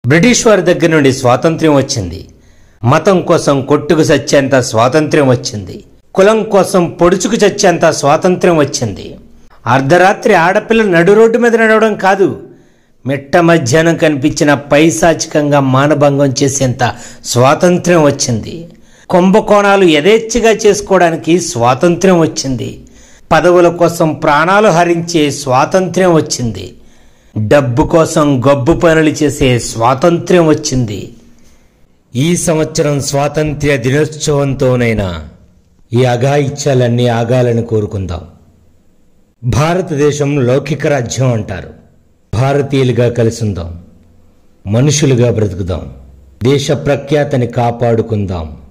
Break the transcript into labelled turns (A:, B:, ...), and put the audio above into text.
A: British వారి దగ్గర నుండి స్వాతంత్ర్యం వచ్చింది మతం కోసం కొట్టుకు చచ్చేంత స్వాతంత్ర్యం వచ్చింది కులం కోసం పొడుచుకు చచ్చేంత స్వాతంత్ర్యం వచ్చింది అర్ధరాత్రి ఆడపిల్ల నడు రోడ్డు మీద నడవడం కాదు మిట్ట మధ్యాహ్నం కనిపించిన పైశాచికంగా మానభంగం చేసేంత స్వాతంత్ర్యం వచ్చింది కుంభకోణాలు యథేచ్ఛగా చేసుకోవడానికి స్వాతంత్ర్యం వచ్చింది పదవుల కోసం ప్రాణాలు హరించే స్వాతంత్ర్యం వచ్చింది డబ్బు కోసం గబ్బు పనులు చేసే స్వాతంత్ర్యం వచ్చింది ఈ సంవత్సరం స్వాతంత్ర్య దినోత్సవంతోనైనా ఈ అఘాయిత్యాలన్నీ ఆగాలని కోరుకుందాం భారతదేశం లౌకిక రాజ్యం అంటారు భారతీయులుగా కలిసుందాం మనుషులుగా బ్రతుకుదాం దేశ ప్రఖ్యాతని కాపాడుకుందాం